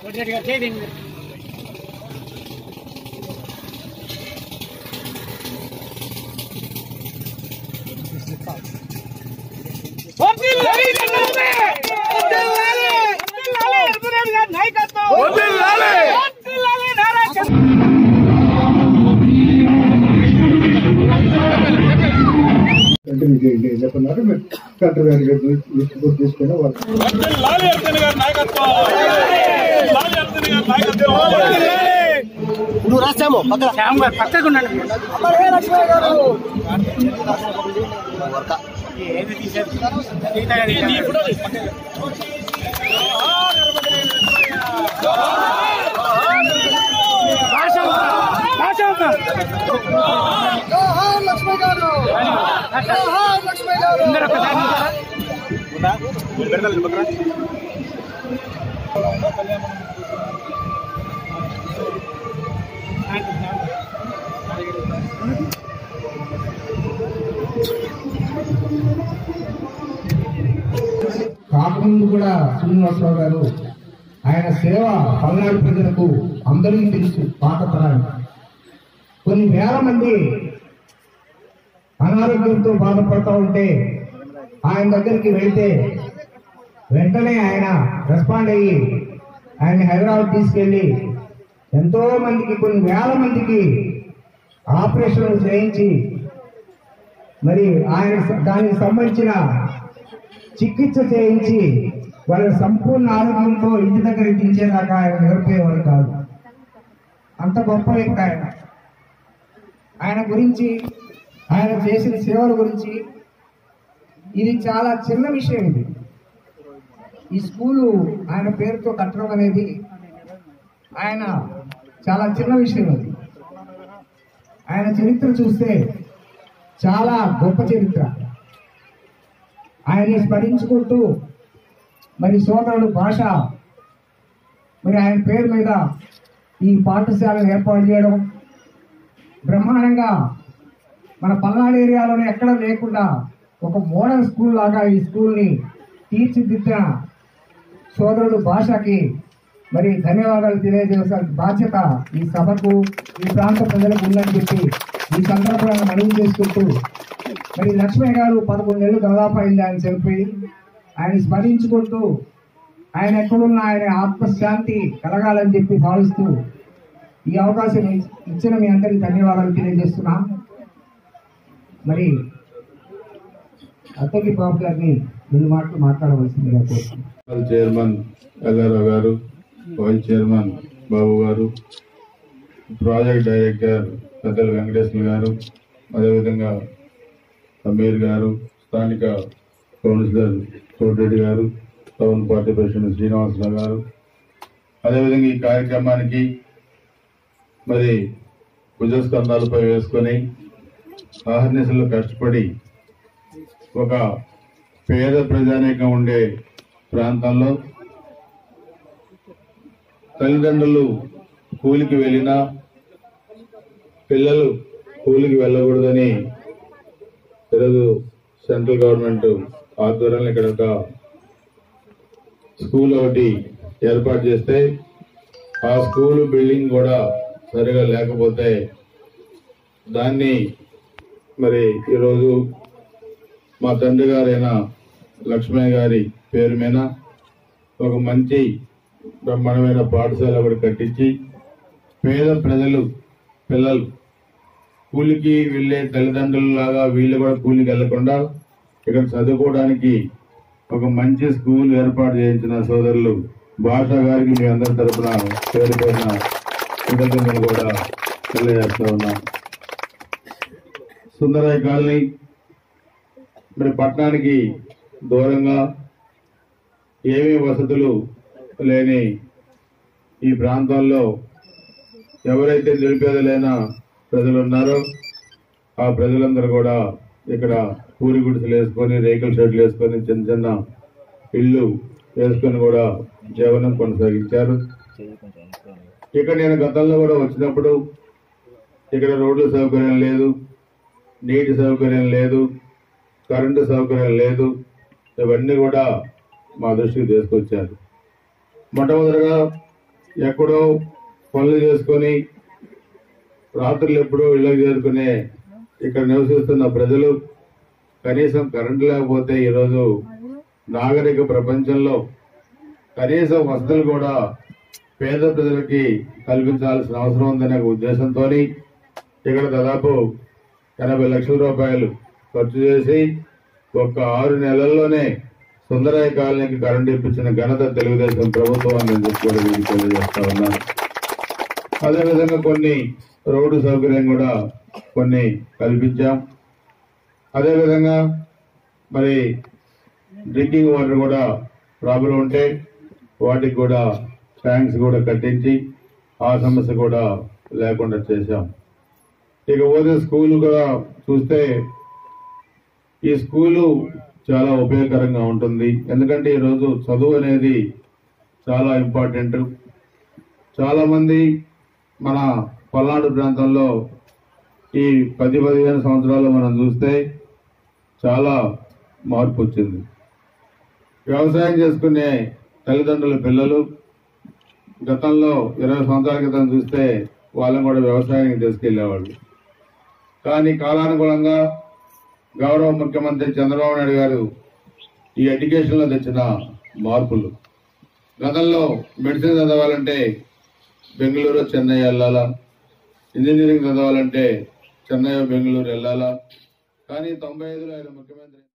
continue చేయండి అని చెప్పన్నారు మీరు కలెక్టర్ గారి లిస్ట్ తీసుకుని వాళ్ళు లాలి అర్జున్ గారి నాయకత్వం లాలి అర్జున్ గారి నాయకత్వం నువ్వు రాసాము పక్కన కాకముందు కూడా శ్రీనివాసరావు గారు ఆయన సేవ పల్నాడు ప్రజలకు అందరికీ తెలుసు పాత తరానికి కొన్ని వేల మంది అనారోగ్యంతో బాధపడతా ఉంటే ఆయన దగ్గరికి వెళ్తే వెంటనే ఆయన రెస్పాండ్ అయ్యి ఆయన హైదరాబాద్ తీసుకెళ్లి ఎంతో మందికి కొన్ని వేల మందికి ఆపరేషన్లు చేయించి మరి ఆయన దానికి సంబంధించిన చికిత్స చేయించి వాళ్ళ సంపూర్ణ ఆరోగ్యంతో ఇంటి దగ్గర దించేదాకా ఆయన నిలిపేవారు కాదు అంత గొప్ప వ్యక్తి ఆయన ఆయన గురించి ఆయన చేసిన సేవల గురించి ఇది చాలా చిన్న విషయం ఇది ఈ స్కూలు ఆయన పేరుతో కట్టడం అనేది ఆయన చాలా చిన్న విషయం అది ఆయన చరిత్ర చూస్తే చాలా గొప్ప చరిత్ర ఆయన్ని స్మరించుకుంటూ మరి సోదరుడు భాష మరి ఆయన పేరు మీద ఈ పాఠశాలను ఏర్పాటు చేయడం బ్రహ్మాండంగా మన పల్నాడు ఏరియాలోనే ఎక్కడ లేకుండా ఒక మోడల్ స్కూల్ లాగా ఈ స్కూల్ని తీర్చిదిద్దిన సోదరుడు భాషకి మరి ధన్యవాదాలు తెలియజేసిన బాధ్యత ఈ సభకు ఈ ప్రాంత ప్రజలకు ఉందని చెప్పి ఈ సందర్భంగా మనవి చేసుకుంటూ మరి లక్ష్మయ్య గారు పదకొండు నెలలు దాదాపు అయింది ఆయన చనిపోయి ఆయన స్మరించుకుంటూ ఆయన ఎక్కడున్నా ఆయన ఆత్మశాంతి కలగాలని చెప్పి భావిస్తూ ఈ అవకాశం ఇ- ఇచ్చిన మీ అందరికీ ధన్యవాదాలు తెలియజేస్తున్నా మరి అత్తకి బాబు గారిని రెండు మాటలు మాట్లాడవలసిందిగా కోరుతున్నాను చైర్మన్ ఎల్లారావు గారు వైస్ చైర్మన్ బాబు గారు ప్రాజెక్ట్ డైరెక్టర్ పెద్దల వెంకటేశ్వర గారు అదేవిధంగా అమీర్ గారు స్థానిక కౌన్సిలర్ కోటిరెడ్డి గారు టౌన్ పార్టీ ప్రెసిడెంట్ శ్రీనివాసరావు గారు అదేవిధంగా ఈ కార్యక్రమానికి మరి భుజస్కంధాలపై వేసుకొని ఆహర్నిశలు కష్టపడి ఒక పేద ప్రజానీకం ఉండే ప్రాంతంలో తల్లిదండ్రులు కూలికి వెళ్ళినా పిల్లలు కూలికి వెళ్ళకూడదని ఈరోజు సెంట్రల్ గవర్నమెంట్ ఆధ్వర్యంలో ఇక్కడ ఒక స్కూల్ ఒకటి ఏర్పాటు చేస్తే ఆ స్కూల్ బిల్డింగ్ కూడా సరిగా లేకపోతే దాన్ని మరి ఈరోజు మా తండ్రి గారైన లక్ష్మయ్య గారి పేరు మీద ఒక మంచి బ్రహ్మాండమైన పాఠశాల ఒకటి కట్టించి పేద ప్రజలు పిల్లలు కూలికి వెళ్ళే తల్లిదండ్రులలాగా వీళ్ళు కూడా కూలికి వెళ్లకుండా ఇక్కడ చదువుకోవడానికి ఒక మంచి స్కూల్ ఏర్పాటు చేయించిన సోదరులు భాష గారికి మీ అందరి తరపున పేరు పేరున కృతజ్ఞతలు కూడా తెలియజేస్తా ఉన్నాం సుందరయ్య కాలనీ మరి పట్టణానికి దూరంగా ఏమీ వసతులు లేని ఈ ప్రాంతంలో ఎవరైతే నిరుపేదలైన ప్రజలు ఉన్నారో ఆ ప్రజలందరూ కూడా ఇక్కడ పూరి గుడిసెలు వేసుకొని రేకుల షెడ్లు వేసుకొని చిన్న చిన్న ఇల్లు వేసుకొని కూడా జీవనం కొనసాగించారు ఇక్కడ నేను గతంలో కూడా వచ్చినప్పుడు ఇక్కడ రోడ్ల సౌకర్యం లేదు నీటి సౌకర్యం లేదు కరెంటు సౌకర్యం లేదు ఇవన్నీ కూడా మా దృష్టికి తీసుకొచ్చారు మొట్టమొదటిగా ఎక్కడో పనులు చేసుకొని రాత్రులు ఎప్పుడో ఇళ్ళకి చేరుకునే ఇక్కడ నివసిస్తున్న ప్రజలు కనీసం కరెంటు లేకపోతే ఈరోజు నాగరిక ప్రపంచంలో కనీసం వసతులు కూడా పేద ప్రజలకి కల్పించాల్సిన అవసరం ఉందనే ఒక ఉద్దేశంతో ఇక్కడ దాదాపు ఎనభై లక్షల రూపాయలు ఖర్చు చేసి ఒక్క ఆరు నెలల్లోనే సుందరయ్య కాలనీకి కరెంటు ఇప్పించిన ఘనత తెలుగుదేశం ప్రభుత్వం అని చెప్పి కూడా మీకు తెలియజేస్తా ఉన్నాను అదేవిధంగా కొన్ని రోడ్డు సౌకర్యం కూడా కొన్ని కల్పించాం అదేవిధంగా మరి డ్రింకింగ్ వాటర్ కూడా ప్రాబ్లం ఉంటే వాటికి కూడా ట్యాంక్స్ కూడా కట్టించి ఆ సమస్య కూడా లేకుండా చేశాం ఇక పోతే స్కూల్ కూడా చూస్తే ఈ స్కూలు చాలా ఉపయోగకరంగా ఉంటుంది ఎందుకంటే ఈరోజు చదువు అనేది చాలా ఇంపార్టెంట్ చాలా మంది మన పల్నాడు ప్రాంతంలో ఈ పది పదిహేను సంవత్సరాలు మనం చూస్తే చాలా మార్పు వచ్చింది వ్యవసాయం చేసుకునే తల్లిదండ్రుల పిల్లలు గతంలో ఇరవై సంవత్సరాల క్రితం చూస్తే వాళ్ళని కూడా వ్యవసాయానికి తీసుకెళ్లేవాళ్ళు కానీ కాలానుగుణంగా గౌరవ ముఖ్యమంత్రి చంద్రబాబు నాయుడు గారు ఈ ఎడ్యుకేషన్ లో తెచ్చిన మార్పులు గతంలో మెడిసిన్ చదవాలంటే బెంగళూరు చెన్నై వెళ్ళాలా ఇంజనీరింగ్ చదవాలంటే చెన్నై బెంగళూరు వెళ్ళాలా కానీ తొంభై ఐదులో ఆయన ముఖ్యమంత్రి